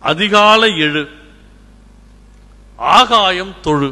அதிகாலை எழு ஆகாயம் தொழு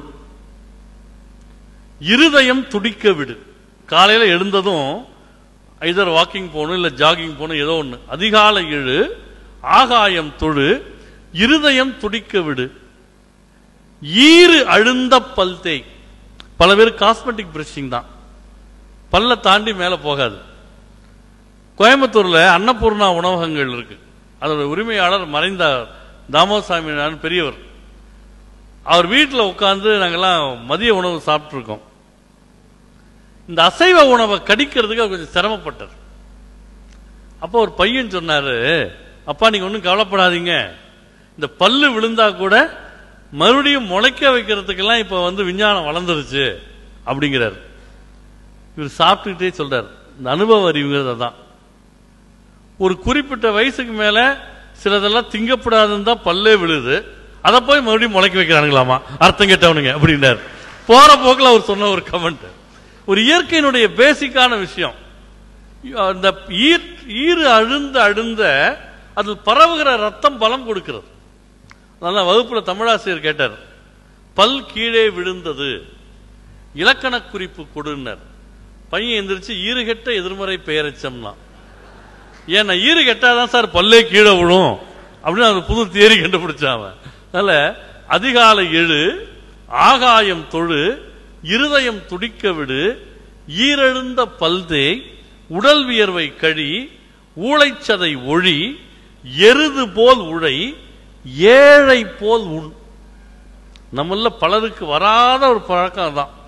இருதயம் துடிக்க விடு காலையில எழுந்ததும் ஐதர் வாக்கிங் போகணும் இல்ல ஜாகிங் போகணும் ஏதோ ஒண்ணு அதிகாலை எழு ஆகாயம் தொழு இருதயம் துடிக்க விடு ஈறு அழுந்த பல் தேய் பல பேர் காஸ்மெட்டிக் பிரஷிங் தான் பல்ல தாண்டி மேல போகாது கோயம்புத்தூர்ல அன்னபூர்ணா உணவகங்கள் இருக்கு அதோட உரிமையாளர் மறைந்த தாமோசாமி நான் பெரியவர் அவர் வீட்டில் உட்கார்ந்து நாங்கெல்லாம் மதிய உணவு சாப்பிட்ருக்கோம் இந்த அசைவ உணவை கடிக்கிறதுக்கு அவர் கொஞ்சம் சிரமப்பட்டார் அப்போ ஒரு பையன் சொன்னாரு அப்பா நீங்க ஒன்றும் கவலைப்படாதீங்க இந்த பல்லு விழுந்தா கூட மறுபடியும் முளைக்க வைக்கிறதுக்கெல்லாம் இப்ப வந்து விஞ்ஞானம் வளர்ந்துருச்சு அப்படிங்கிறார் இவர் சாப்பிட்டுக்கிட்டே சொல்றார் இந்த அனுபவ அறிவுங்கிறது அதான் ஒரு குறிப்பிட்ட வயசுக்கு மேல சிலதெல்லாம் திங்கப்படாதுன்னு தான் பல்லே விழுது அதை போய் மறுபடியும் முளைக்க வைக்கிறானுங்களாமா அர்த்தம் கேட்டவனுங்க அப்படின்னார் போற போக்குல அவர் சொன்ன ஒரு கமெண்ட் ஒரு இயற்கையினுடைய பேசிக்கான விஷயம் அந்த ஈர் ஈறு அழுந்த அழுந்த அதில் பரவுகிற ரத்தம் பலம் கொடுக்கிறது அதனால வகுப்புல தமிழாசிரியர் கேட்டார் பல் கீழே விழுந்தது இலக்கண குறிப்பு கொடுன்னார் பையன் எந்திரிச்சு ஈறுகெட்ட எதிர்மறை பெயரச்சம்னா ஏன்னா ஈறு கெட்டாதான் சார் பல்லே கீழே விழும் அப்படின்னு அந்த புது தியரி கண்டுபிடிச்சான் அவன் அதனால அதிகாலை எழு ஆகாயம் தொழு இருதயம் துடிக்க விடு ஈரெழுந்த பல்தே உடல் வியர்வை கழி ஊளைச்சதை ஒழி எருது போல் உழை ஏழை போல் உண் நம்மள பலருக்கு வராத ஒரு பழக்கம் தான்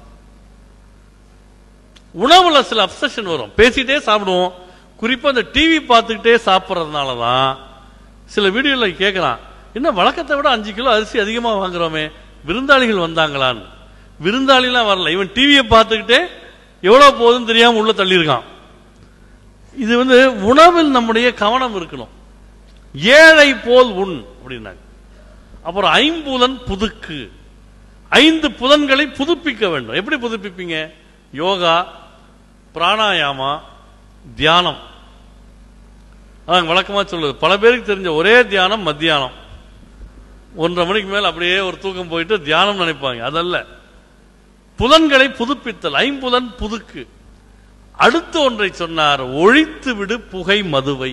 உணவுல சில அப்சஷன் வரும் பேசிட்டே சாப்பிடுவோம் குறிப்பா இந்த டிவி பார்த்துக்கிட்டே சாப்பிட்றதுனால தான் சில வீடியோல கேட்கறான் என்ன வழக்கத்தை விட அஞ்சு கிலோ அரிசி அதிகமா வாங்குறோமே விருந்தாளிகள் வந்தாங்களான்னு விருந்தாளிலாம் வரல இவன் டிவியை பார்த்துக்கிட்டே எவ்வளவு போகுதுன்னு தெரியாம உள்ள தள்ளியிருக்கான் இது வந்து உணவில் நம்முடைய கவனம் இருக்கணும் ஏழை போல் உண் அப்படின்னாங்க அப்புறம் ஐம்புலன் புதுக்கு ஐந்து புலன்களை புதுப்பிக்க வேண்டும் எப்படி புதுப்பிப்பீங்க யோகா பிராணாயாமா தியானம் அதான் வழக்கமா சொல்லுது பல பேருக்கு தெரிஞ்ச ஒரே தியானம் மத்தியானம் ஒன்றரை மணிக்கு மேல அப்படியே ஒரு தூக்கம் போயிட்டு தியானம் நினைப்பாங்க அதல்ல புலன்களை புதுப்பித்தல் ஐம்புலன் புதுக்கு அடுத்து ஒன்றை சொன்னார் ஒழித்து விடு புகை மதுவை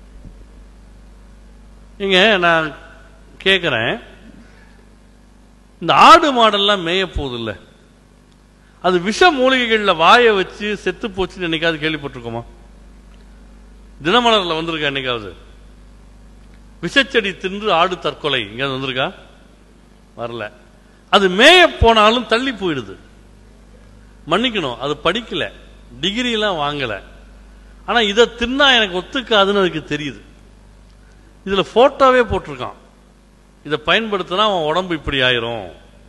இங்க நான் கேட்கிறேன் இந்த ஆடு மாடெல்லாம் மேய போகுது இல்ல அது விஷ மூலிகைகள்ல வாயை வச்சு செத்து போச்சுன்னு என்னைக்காவது கேள்விப்பட்டிருக்கோமா தினமலர்ல வந்திருக்கா என்னைக்காவது விஷச்செடி தின்று ஆடு தற்கொலை எங்கேயாவது வந்திருக்கா வரல அது மேய போனாலும் தள்ளி போயிடுது மன்னிக்கணும் அது படிக்கல டிகிரி எல்லாம் வாங்கல ஆனா இதை தின்னா எனக்கு ஒத்துக்காதுன்னு அதுக்கு தெரியுது இதுல போட்டோவே போட்டிருக்கான் இதை பயன்படுத்தினா அவன் உடம்பு இப்படி ஆயிரும்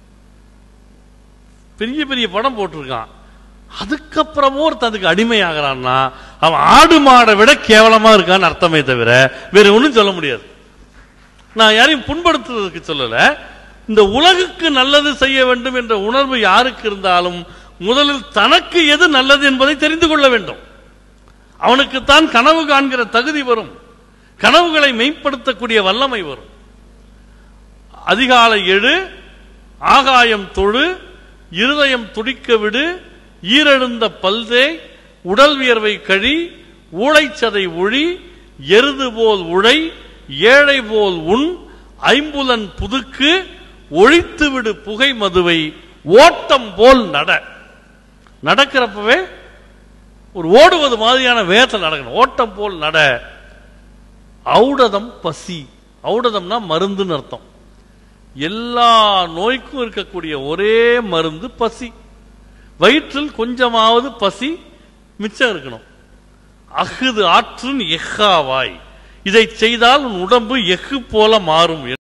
பெரிய பெரிய படம் போட்டிருக்கான் அதுக்கப்புறமும் ஒருத்தன் அதுக்கு அடிமை ஆகிறான்னா அவன் ஆடு மாடை விட கேவலமா இருக்கான்னு அர்த்தமே தவிர வேற ஒண்ணும் சொல்ல முடியாது நான் யாரையும் புண்படுத்துறதுக்கு சொல்லல இந்த உலகுக்கு நல்லது செய்ய வேண்டும் என்ற உணர்வு யாருக்கு இருந்தாலும் முதலில் தனக்கு எது நல்லது என்பதை தெரிந்து கொள்ள வேண்டும் அவனுக்குத்தான் கனவு காண்கிற தகுதி வரும் கனவுகளை மெய்ப்படுத்தக்கூடிய வல்லமை வரும் அதிகாலை எழு ஆகாயம் தொழு இருதயம் துடிக்க விடு ஈரெழுந்த பல்தே உடல் வியர்வை கழி ஊளைச்சதை ஒழி எருது போல் உழை ஏழை போல் உண் ஐம்புலன் புதுக்கு ஒழித்து விடு புகை மதுவை ஓட்டம் போல் நட நடக்கிறப்பவே ஒரு ஓடுவது மாதிரியான வேகத்தில் நடக்கணும் ஓட்டம் போல் நட ஔடதம் பசி ஔடதம்னா மருந்துன்னு அர்த்தம் எல்லா நோய்க்கும் இருக்கக்கூடிய ஒரே மருந்து பசி வயிற்றில் கொஞ்சமாவது பசி மிச்சம் இருக்கணும் அஃது ஆற்றின் எஃகாவாய் இதை செய்தால் உன் உடம்பு எஃகு போல மாறும்